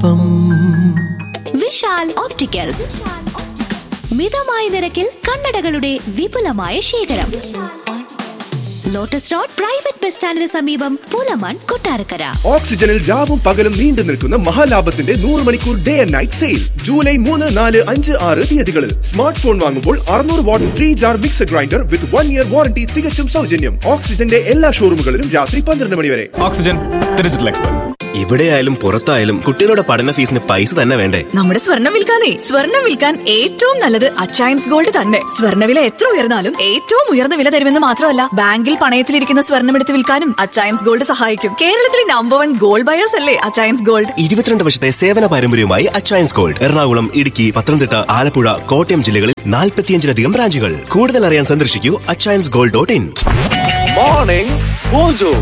പാപം വിശാൽ ഓപ്റ്റിക്കൽസ് മിതമായ നിരക്കിൽ കണ്ണടകളുടെ വിപുലമായ ശേഖരം ലോട്ടസ് റോഡ് പ്രൈവറ്റ് ബസ് സ്റ്റാൻഡിന് സമീപം പുലമൺ കൊട്ടാരക്കര ഓക്സിജനിൽ രാവും പകലും നീണ്ടു നിൽക്കുന്ന മഹാലാഭത്തിന്റെ നൂറ് മണിക്കൂർ day and night sale July മൂന്ന് നാല് അഞ്ച് ആറ് തീയതികളിൽ സ്മാർട്ട് ഫോൺ വാങ്ങുമ്പോൾ അറുന്നൂറ് watt three jar mixer grinder with one year warranty തികച്ചും സൗജന്യം ഓക്സിജന്റെ എല്ലാ ഷോറൂമുകളിലും രാത്രി പന്ത്രണ്ട് മണി വരെ ഓക്സിജൻ ഡിജിറ്റൽ എക്സ്പെർട്ട് ഇവിടെയായാലും പുറത്തായാലും കുട്ടികളുടെ പഠന ഫീസിന് പൈസ തന്നെ വേണ്ടേ നമ്മുടെ സ്വർണം വിൽക്കാനേ സ്വർണം വിൽക്കാൻ ഏറ്റവും നല്ലത് അച്ചയൻസ് ഗോൾഡ് തന്നെ സ്വർണ്ണവില എത്ര ഉയർന്നാലും ഏറ്റവും ഉയർന്ന വില തരുമെന്ന് മാത്രമല്ല ബാങ്കിൽ പണയത്തിലിരിക്കുന്ന സ്വർണം എടുത്ത് വിൽക്കാനും അച്ചയൻസ് ഗോൾഡ് സഹായിക്കും കേരളത്തിലെ നമ്പർ വൺ ഗോൾഡ് ബയേഴ്സ് അല്ലേ അച്ചയൻസ് ഗോൾഡ് ഇരുപത്തിരണ്ട് വർഷത്തെ സേവന പാരമ്പര്യവുമായി അച്ചയൻസ് ഗോൾഡ് എറണാകുളം ഇടുക്കി പത്തനംതിട്ട ആലപ്പുഴ കോട്ടയം ജില്ലകളിൽ നാൽപ്പത്തിയഞ്ചിലധികം ബ്രാഞ്ചുകൾ കൂടുതൽ അറിയാൻ സന്ദർശിക്കൂ Achayans gold dot in morning mojo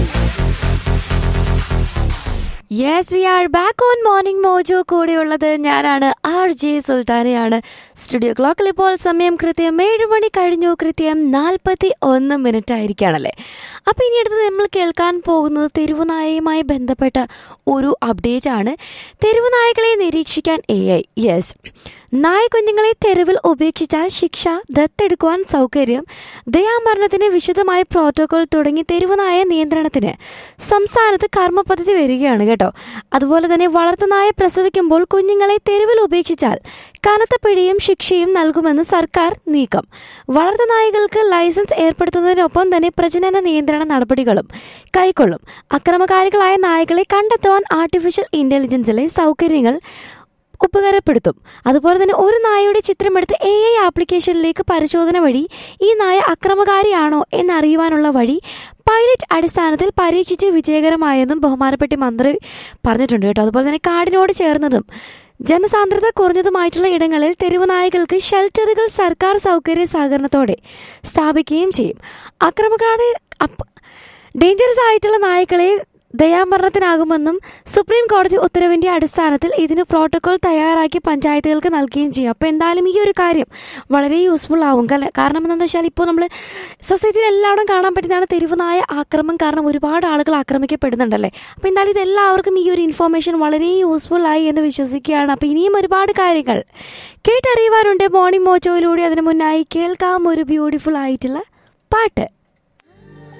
yes we are back on morning mojo കൂടെയുള്ളത് ഞാനാണ് ആർ ജെ സുൽത്താനയാണ് സ്റ്റുഡിയോ ക്ലോക്കിൽ ഇപ്പോൾ സമയം കൃത്യം ഏഴ് മണി കഴിഞ്ഞു കൃത്യം നാൽപ്പത്തി ഒന്ന് മിനിറ്റ് ആയിരിക്കുകയാണല്ലേ അപ്പോൾ ഇനി അടുത്ത് നമ്മൾ കേൾക്കാൻ പോകുന്നത് തെരുവുനായയുമായി ബന്ധപ്പെട്ട ഒരു അപ്ഡേറ്റ് ആണ് തെരുവുനായകളെ നിരീക്ഷിക്കാൻ എ ഐ യെസ് നായകുഞ്ഞുങ്ങളെ തെരുവിൽ ഉപേക്ഷിച്ചാൽ ശിക്ഷ ദത്തെടുക്കുവാൻ സൗകര്യം ദയാമരണത്തിന് വിശദമായ പ്രോട്ടോകോൾ തുടങ്ങി തെരുവുനായ നിയന്ത്രണത്തിന് സംസ്ഥാനത്ത് കർമ്മ പദ്ധതി വരികയാണ് കേട്ടോ അതുപോലെ തന്നെ വളർത്തുനായ പ്രസവിക്കുമ്പോൾ കുഞ്ഞുങ്ങളെ തെരുവിൽ ഉപേക്ഷിച്ചാൽ കനത്ത പിഴയും ശിക്ഷയും നൽകുമെന്ന് സർക്കാർ നീക്കം വളർത്തുനായകൾക്ക് ലൈസൻസ് ഏർപ്പെടുത്തുന്നതിനൊപ്പം തന്നെ പ്രജനന നിയന്ത്രണ നടപടികളും കൈക്കൊള്ളും അക്രമകാരികളായ നായകളെ കണ്ടെത്തുവാൻ ആർട്ടിഫിഷ്യൽ ഇന്റലിജൻസിലെ സൗകര്യങ്ങൾ ഉപകാരപ്പെടുത്തും അതുപോലെ തന്നെ ഒരു നായയുടെ ചിത്രമെടുത്ത് എ ഐ ആപ്ലിക്കേഷനിലേക്ക് പരിശോധന വഴി ഈ നായ അക്രമകാരിയാണോ എന്നറിയുവാനുള്ള വഴി പൈലറ്റ് അടിസ്ഥാനത്തിൽ പരീക്ഷിച്ച് വിജയകരമായെന്നും ബഹുമാനപ്പെട്ട മന്ത്രി പറഞ്ഞിട്ടുണ്ട് കേട്ടോ അതുപോലെ തന്നെ കാടിനോട് ചേർന്നതും ജനസാന്ദ്രത കുറഞ്ഞതുമായിട്ടുള്ള ഇടങ്ങളിൽ തെരുവുനായകൾക്ക് ഷെൽട്ടറുകൾ സർക്കാർ സൗകര്യ സഹകരണത്തോടെ സ്ഥാപിക്കുകയും ചെയ്യും അക്രമകാരി അപ് ഡേഞ്ചറസ് ആയിട്ടുള്ള നായ്ക്കളെ ദയാമരണത്തിനാകുമെന്നും സുപ്രീം കോടതി ഉത്തരവിന്റെ അടിസ്ഥാനത്തിൽ ഇതിന് പ്രോട്ടോകോൾ തയ്യാറാക്കി പഞ്ചായത്തുകൾക്ക് നൽകുകയും ചെയ്യും അപ്പോൾ എന്തായാലും ഈ ഒരു കാര്യം വളരെ യൂസ്ഫുൾ ആവും കല- കാരണം എന്താണെന്ന് വെച്ചാൽ ഇപ്പോൾ നമ്മൾ സൊസൈറ്റിയിൽ എല്ലായിടും കാണാൻ പറ്റുന്നതാണ് തെരുവുനായ ആക്രമം കാരണം ഒരുപാട് ആളുകൾ ആക്രമിക്കപ്പെടുന്നുണ്ടല്ലേ അപ്പോൾ എന്തായാലും ഇത് എല്ലാവർക്കും ഈ ഒരു ഇൻഫോർമേഷൻ വളരെ യൂസ്ഫുൾ ആയി എന്ന് വിശ്വസിക്കുകയാണ് അപ്പോൾ ഇനിയും ഒരുപാട് കാര്യങ്ങൾ കേട്ടറിയുവാനുണ്ട് മോർണിംഗ് മോച്ചോയിലൂടെ അതിന് മുന്നായി കേൾക്കാം ഒരു ബ്യൂട്ടിഫുൾ ആയിട്ടുള്ള പാട്ട്